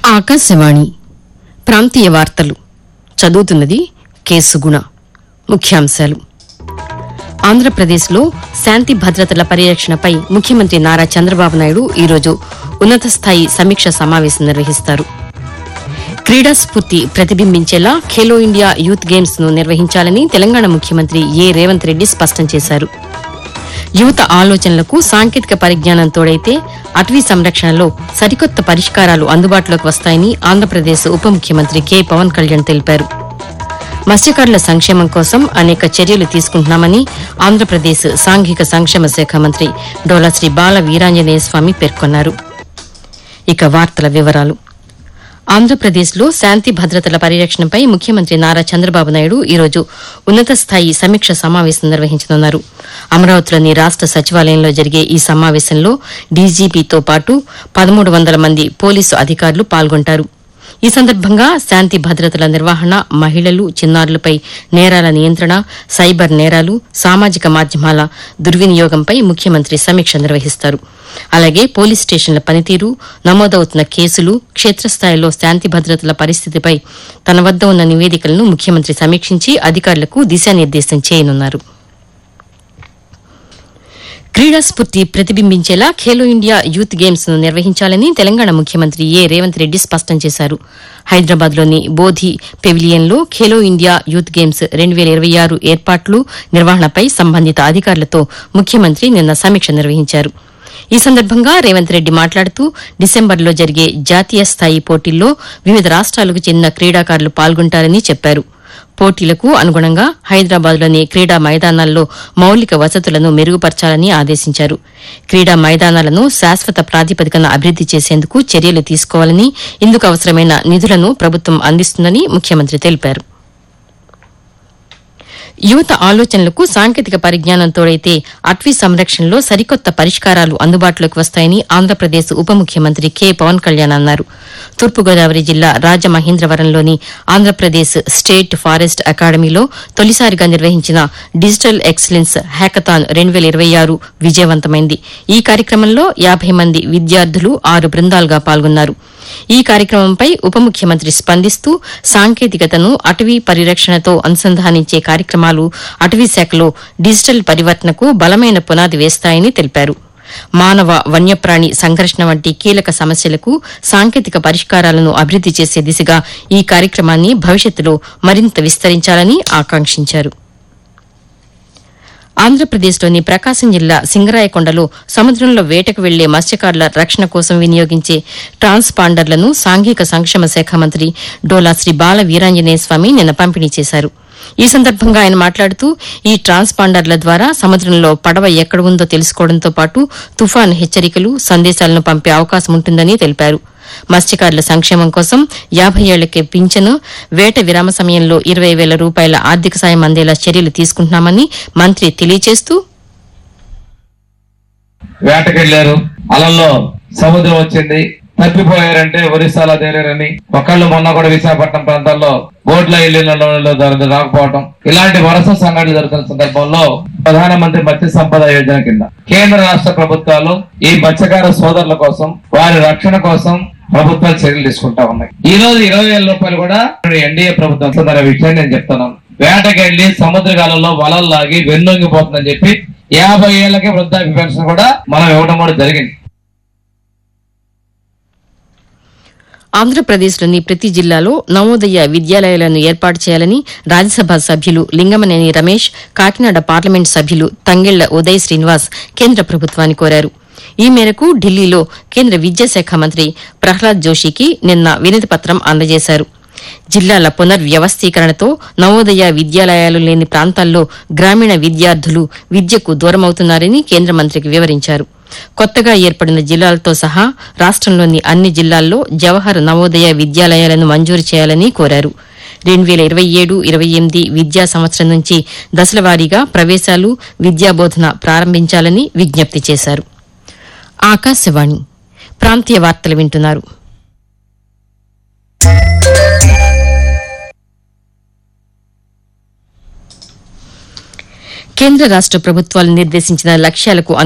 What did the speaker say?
ఆకాశవాణి ప్రాంతీయ వార్తలు చదువుతున్నది కేసుగుణ ముఖ్యాంశాలు ఆంధ్రప్రదేశ్లో శాంతి భద్రతల పరిరక్షణపై ముఖ్యమంత్రి నారా చంద్రబాబు నాయుడు ఈరోజు ఉన్నత స్థాయి సమీక్ష సమావేశం నిర్వహిస్తారు క్రీడా స్ఫూర్తి ప్రతిబింబించేలా ఖేలో ఇండియా యూత్ గేమ్స్ ను నిర్వహించాలని తెలంగాణ ముఖ్యమంత్రి ఏ రేవంత్ రెడ్డి స్పష్టం చేశారు యువత ఆలోచనలకు సాంకేతిక పరిజ్ఞానం తోడైతే అటవీ సంరక్షణలో సరికొత్త పరిష్కారాలు అందుబాటులోకి వస్తాయని ఆంధ్రప్రదేశ్ ఉప ముఖ్యమంత్రి కె పవన్ కళ్యాణ్ తెలిపారు మత్స్యకారుల సంక్షేమం కోసం అనేక చర్యలు తీసుకుంటున్నామని ఆంధ్రప్రదేశ్ సాంఘిక సంక్షేమ శాఖ మంత్రి డోలాశ్రీ బాల వీరాంజనేయ స్వామి పేర్కొన్నారు ఇక వార్తల వివరాలు ఆంధ్రప్రదేశ్లో శాంతి భద్రతల పరిరక్షణపై ముఖ్యమంత్రి నారా చంద్రబాబు నాయుడు ఈరోజు ఉన్నత స్థాయి సమీక్ష సమావేశం నిర్వహించనున్నారు అమరావతిలోని రాష్ట సచివాలయంలో జరిగే ఈ సమావేశంలో డీజీపీతో పాటు పదమూడు వందల మంది పోలీసు అధికారులు పాల్గొంటారు ఈ సందర్భంగా శాంతి భద్రతల నిర్వహణ మహిళలు చిన్నారులపై నేరాల నియంత్రణ సైబర్ నేరాలు సామాజిక మాధ్యమాల దుర్వినియోగంపై ముఖ్యమంత్రి సమీక్ష నిర్వహిస్తారు అలాగే పోలీస్ స్టేషన్ల పనితీరు నమోదవుతున్న కేసులు క్షేత్రస్థాయిలో శాంతి భద్రతల పరిస్థితిపై తన వద్ద ఉన్న నివేదికలను ముఖ్యమంత్రి సమీక్షించి అధికారులకు దిశానిర్దేశం చేయనున్నారు క్రీడా స్ఫూర్తి ప్రతిబింబించేలా ఖేలో ఇండియా యూత్ గేమ్స్ ను నిర్వహించాలని తెలంగాణ ముఖ్యమంత్రి ఏ రేవంత్ రెడ్డి స్పష్టం చేశారు హైదరాబాద్ లోని బోధి పెవిలియన్లో ఖేలో ఇండియా యూత్ గేమ్స్ రెండు వేల ఇరవై ఆరు ఏర్పాట్లు నిర్వహణపై సంబంధిత అధికారులతో ముఖ్యమంత్రి నిన్న సమీక్ష నిర్వహించారు ఈ సందర్భంగా రేవంత్ రెడ్డి మాట్లాడుతూ డిసెంబర్లో జరిగే జాతీయ స్థాయి పోటీల్లో వివిధ రాష్ట్రాలకు చెందిన క్రీడాకారులు పాల్గొంటారని చెప్పారు పోటీలకు అనుగుణంగా హైదరాబాద్లోని క్రీడా మైదానాల్లో మౌలిక వసతులను మెరుగుపరచాలని ఆదేశించారు క్రీడా మైదానాలను శాశ్వత ప్రాతిపదికన అభివృద్ది చేసేందుకు చర్యలు తీసుకోవాలని ఇందుకు అవసరమైన నిధులను ప్రభుత్వం అందిస్తుందని ముఖ్యమంత్రి తెలిపారు యువత ఆలోచనలకు సాంకేతిక పరిజ్ఞానం తోడైతే అటవీ సంరక్షణలో సరికొత్త పరిష్కారాలు అందుబాటులోకి వస్తాయని ఆంధ్రప్రదేశ్ ఉప ముఖ్యమంత్రి కె పవన్ కళ్యాణ్ అన్నారు తూర్పుగోదావరి జిల్లా రాజమహేంద్రవరంలోని ఆంధ్రప్రదేశ్ స్టేట్ ఫారెస్ట్ అకాడమీలో తొలిసారిగా నిర్వహించిన డిజిటల్ ఎక్సలెన్స్ హ్యాకథాన్ రెండు వేల ఇరవై ఆరు విజయవంతమైంది ఈ కార్యక్రమంలో యాభై మంది విద్యార్థులు ఆరు బృందాలుగా పాల్గొన్నారు ఈ కార్యక్రమంపై ఉప ముఖ్యమంత్రి స్పందిస్తూ సాంకేతికతను అటవీ పరిరక్షణతో అనుసంధానించే కార్యక్రమాలు అటవీ శాఖలో డిజిటల్ పరివర్తనకు బలమైన పునాది వేస్తాయని తెలిపారు మానవ వన్యప్రాణి సంఘర్షణ వంటి కీలక సమస్యలకు సాంకేతిక పరిష్కారాలను అభివృద్ది చేసే దిశగా ఈ కార్యక్రమాన్ని భవిష్యత్తులో మరింత విస్తరించాలని ఆకాంక్షించారు ఆంధ్రప్రదేశ్లోని ప్రకాశం జిల్లా సింగరాయకొండలో సముద్రంలో వేటకు వెళ్లే మత్స్యకారుల రక్షణ కోసం వినియోగించే ట్రాన్స్పాండర్లను సాంఘిక సంక్షేమ శాఖ మంత్రి డోలా శ్రీ బాల వీరాంజనేయ స్వామి నిన్న పంపిణీ చేశారు ఈ సందర్భంగా ఆయన మాట్లాడుతూ ఈ ట్రాన్స్పాండర్ల ద్వారా సముద్రంలో పడవ ఎక్కడ ఉందో తెలుసుకోవడంతో పాటు తుఫాన్ హెచ్చరికలు సందేశాలను పంపే అవకాశం ఉంటుందని తెలిపారు మత్స్యకారుల సంక్షేమం కోసం యాభై ఏళ్లకే పింఛను వేట విరామ సమయంలో ఇరవై వేల రూపాయల ఆర్థిక సాయం అందేలా చర్యలు తీసుకుంటున్నామని మంత్రి తెలియజేస్తూ వేటకెళ్లారు అలల్లో సముద్రం వచ్చింది తప్పిపోయారంటే ఒరిస్సాలో తేలారని ఒకళ్ళు మొన్న కూడా విశాఖపట్నం ప్రాంతాల్లో బోట్ల ఇల్లు రాకపోవటం ఇలాంటి వరుస సంఘటనలు జరుగుతున్న సందర్భంలో ప్రధానమంత్రి మత్స్య సంపద యోజన కింద కేంద్ర రాష్ట్ర ప్రభుత్వాలు ఈ మత్స్యకార సోదరుల కోసం వారి రక్షణ కోసం ప్రభుత్వాలు చర్యలు తీసుకుంటా ఉన్నాయి ఈ రోజు ఇరవై వేల రూపాయలు కూడా ఎన్డీఏ ప్రభుత్వం ఇస్తుందనే విషయాన్ని నేను చెప్తున్నాను వేటకెళ్లి సముద్రకాలంలో వలలు లాగి వెన్నొంగిపోతుందని చెప్పి యాభై ఏళ్లకే వృద్ధాప్య పెన్షన్ కూడా మనం ఇవ్వడం కూడా జరిగింది ఆంధ్రప్రదేశ్లోని ప్రతి జిల్లాలో నవోదయ విద్యాలయాలను ఏర్పాటు చేయాలని రాజ్యసభ సభ్యులు లింగమనేని రమేష్ కాకినాడ పార్లమెంట్ సభ్యులు తంగెళ్ల ఉదయ్ శ్రీనివాస్ కేంద్ర ప్రభుత్వాన్ని కోరారు ఈ మేరకు ఢిల్లీలో కేంద్ర విద్యాశాఖ మంత్రి ప్రహ్లాద్ జోషికి నిన్న వినతి పత్రం అందజేశారు జిల్లాల పునర్వ్యవస్థీకరణతో నవోదయ విద్యాలయాలు లేని ప్రాంతాల్లో గ్రామీణ విద్యార్థులు విద్యకు దూరమవుతున్నారని కేంద్ర మంత్రికి వివరించారు కొత్తగా ఏర్పడిన జిల్లాలతో సహా రాష్టంలోని అన్ని జిల్లాల్లో జవహర్ నవోదయ విద్యాలయాలను మంజూరు చేయాలని కోరారు రెండు వేల ఇరవై ఏడు ఇరవై ఎనిమిది విద్యా సంవత్సరం నుంచి దశలవారీగా ప్రవేశాలు విద్యాబోధన ప్రారంభించాలని విజ్ఞప్తి చేశారు ఆకాశవాణి ప్రాంతీయ వార్తలు వింటున్నారు కేంద్ర రాష్ట ప్రభుత్వాలు నిర్దేశించిన లక్ష్యాలకు